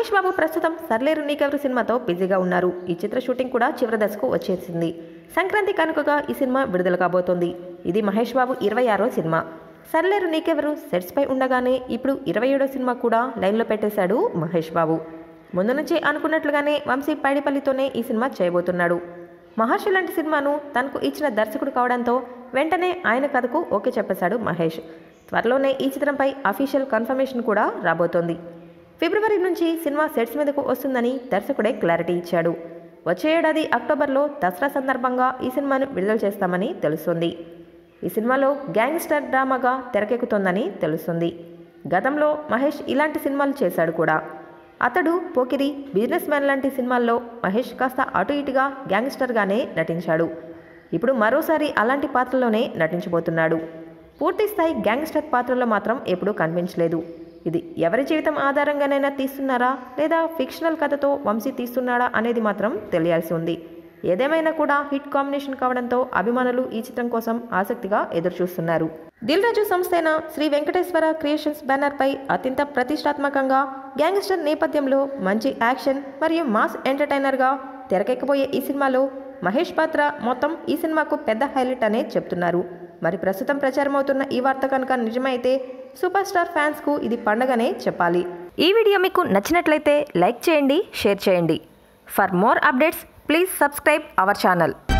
మహేష్ బాబు ప్రస్తుతం సర్లేరు నీకెవరు సినిమాతో బిజీగా ఉన్నారు ఈ చిత్ర షూటింగ్ కూడా చివరి దశకు వచ్చేసింది సంక్రాంతి కనుకగా ఈ సినిమా విడుదల కాబోతోంది ఇది మహేష్ బాబు ఇరవై ఆరో సినిమా సర్లేరు నీకెవరు సెట్స్ పై ఉండగానే ఇప్పుడు ఇరవై ఏడో సినిమా కూడా లైన్లో పెట్టేశాడు మహేష్ బాబు ముందు నుంచి అనుకున్నట్లుగానే వంశీ పైడిపల్లితోనే ఈ సినిమా చేయబోతున్నాడు మహర్షి లాంటి సినిమాను తనకు ఇచ్చిన దర్శకుడు కావడంతో వెంటనే ఆయన కథకు ఓకే చెప్పేశాడు మహేష్ త్వరలోనే ఈ చిత్రంపై అఫీషియల్ కన్ఫర్మేషన్ కూడా రాబోతోంది ఫిబ్రవరి నుంచి సినిమా సెట్స్ మీదకు వస్తుందని దర్శకుడే క్లారిటీ ఇచ్చాడు వచ్చే ఏడాది అక్టోబర్లో దసరా సందర్భంగా ఈ సినిమాను విడుదల చేస్తామని తెలుస్తుంది ఈ సినిమాలో గ్యాంగ్స్టర్ డ్రామాగా తెరకెక్కుతోందని తెలుస్తుంది గతంలో మహేష్ ఇలాంటి సినిమాలు చేశాడు కూడా అతడు పోకిరి బిజినెస్ మ్యాన్ లాంటి సినిమాల్లో మహేష్ కాస్త అటు ఇటుగా గ్యాంగ్స్టర్గానే నటించాడు ఇప్పుడు మరోసారి అలాంటి పాత్రలోనే నటించబోతున్నాడు పూర్తి స్థాయి గ్యాంగ్స్టర్ పాత్రలో మాత్రం ఎప్పుడూ కనిపించలేదు ఇది ఎవరి జీవితం ఆధారంగానైనా తీస్తున్నారా లేదా ఫిక్షనల్ కథతో వంశీ తీస్తున్నాడా అనేది మాత్రం తెలియాల్సి ఉంది ఏదేమైనా కూడా హిట్ కాంబినేషన్ కావడంతో అభిమానులు ఈ చిత్రం కోసం ఆసక్తిగా ఎదురుచూస్తున్నారు దిల్ రాజు సంస్థ అయిన శ్రీ వెంకటేశ్వర క్రియేషన్స్ బ్యానర్పై అత్యంత ప్రతిష్టాత్మకంగా గ్యాంగ్స్టర్ నేపథ్యంలో మంచి యాక్షన్ మరియు మాస్ ఎంటర్టైనర్గా తెరకెక్కబోయే ఈ సినిమాలో మహేష్ పాత్ర మొత్తం ఈ సినిమాకు పెద్ద హైలైట్ అనే చెప్తున్నారు మరి ప్రస్తుతం ప్రచారమవుతున్న ఈ వార్త కనుక నిజమైతే సూపర్ స్టార్ ఫ్యాన్స్కు ఇది పండగనే చెప్పాలి ఈ వీడియో మీకు నచ్చినట్లయితే లైక్ చేయండి షేర్ చేయండి for more updates please subscribe our channel